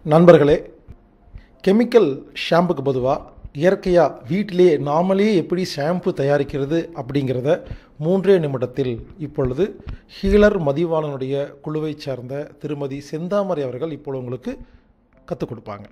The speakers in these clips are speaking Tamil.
நண்பர்களே கெமிக்கல் ஷாம்புக்கு பொதுவாக இயற்கையாக வீட்டிலே நாமளே எப்படி ஷாம்பு தயாரிக்கிறது அப்படிங்கிறத மூன்றே நிமிடத்தில் இப்பொழுது ஹீலர் மதிவாளனுடைய குழுவைச் சேர்ந்த திருமதி செந்தாமரை அவர்கள் இப்பொழுது உங்களுக்கு கற்றுக் கொடுப்பாங்க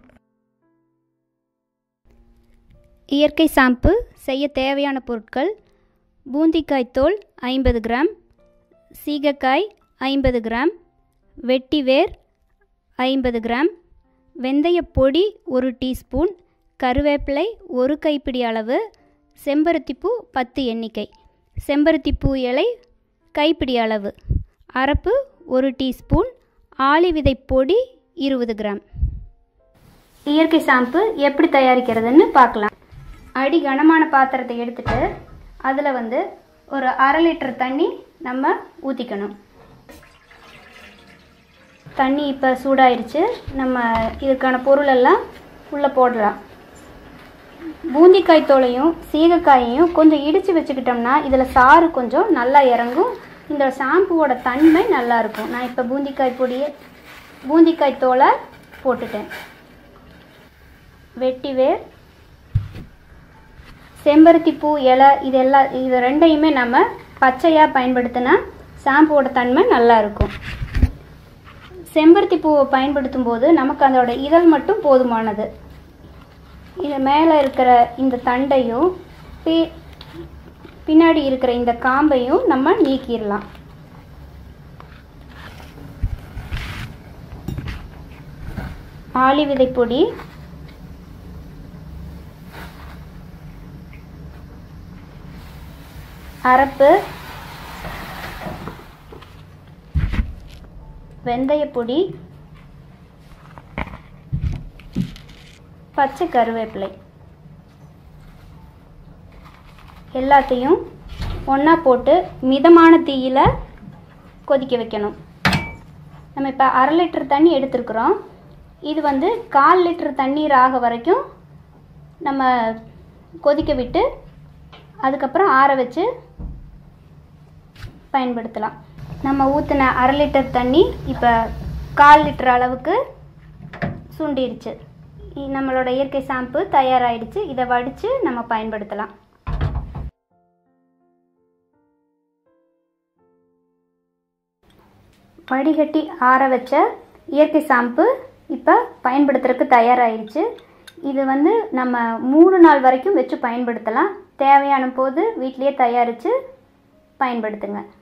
இயற்கை ஷாம்பு செய்ய தேவையான பொருட்கள் பூந்திக்காய் தோல் ஐம்பது கிராம் சீகக்காய் ஐம்பது கிராம் வெட்டிவேர் ஐம்பது கிராம் வெந்தயப் பொடி ஒரு டீஸ்பூன் கருவேப்பிலை ஒரு கைப்பிடி அளவு செம்பருத்திப்பூ பத்து எண்ணிக்கை செம்பருத்திப்பூ இலை கைப்பிடி அளவு அரப்பு ஒரு டீஸ்பூன் ஆளி விதை பொடி இருபது கிராம் இயற்கை ஷாம்பு எப்படி தயாரிக்கிறதுன்னு பார்க்கலாம் அடி கனமான பாத்திரத்தை எடுத்துட்டு அதில் வந்து ஒரு அரை லிட்டர் தண்ணி நம்ம ஊற்றிக்கணும் தண்ணி இப்போ சூடாயிருச்சு நம்ம இதுக்கான பொருளெல்லாம் உள்ளே போடலாம் பூந்திக்காய் தோலையும் சீகக்காயையும் கொஞ்சம் இடித்து வச்சுக்கிட்டோம்னா இதில் சாறு கொஞ்சம் நல்லா இறங்கும் இந்த ஷாம்புவோட தன்மை நல்லா இருக்கும் நான் இப்போ பூந்திக்காய் பொடியை பூந்திக்காய் தோலை போட்டுட்டேன் வெட்டிவேர் செம்பருத்தி பூ இலை இது எல்லாம் இது ரெண்டையுமே நம்ம பச்சையாக பயன்படுத்தினா ஷாம்புவோட தன்மை நல்லா இருக்கும் செம்பருத்தி பூவை பயன்படுத்தும் போது நமக்கு அதோட இதழ் மட்டும் போதுமானது இது மேலே இருக்கிற இந்த தண்டையும் பி பின்னாடி இருக்கிற இந்த காம்பையும் நம்ம நீக்கிடலாம் ஆளி விதைப்பொடி அரப்பு வெந்தயப்பொடி பச்சை கருவேப்பிலை எல்லாத்தையும் ஒன்றா போட்டு மிதமான தீயில் கொதிக்க வைக்கணும் நம்ம இப்போ அரை லிட்டர் தண்ணி எடுத்துருக்குறோம் இது வந்து கால் லிட்டர் தண்ணீர் ஆக வரைக்கும் நம்ம கொதிக்க விட்டு அதுக்கப்புறம் ஆற வச்சு பயன்படுத்தலாம் நம்ம ஊற்றின அரை லிட்டர் தண்ணி இப்போ கால் லிட்டர் அளவுக்கு சுண்டிருச்சு இ- நம்மளோட இயற்கை ஷாம்பு தயாராகிடுச்சு இதை வடித்து நம்ம பயன்படுத்தலாம் வடிகட்டி ஆற வச்ச இயற்கை ஷாம்பு இப்போ பயன்படுத்துறதுக்கு தயாராகிடுச்சு இது வந்து நம்ம மூணு நாள் வரைக்கும் வச்சு பயன்படுத்தலாம் தேவையான போது வீட்டிலேயே தயாரித்து பயன்படுத்துங்க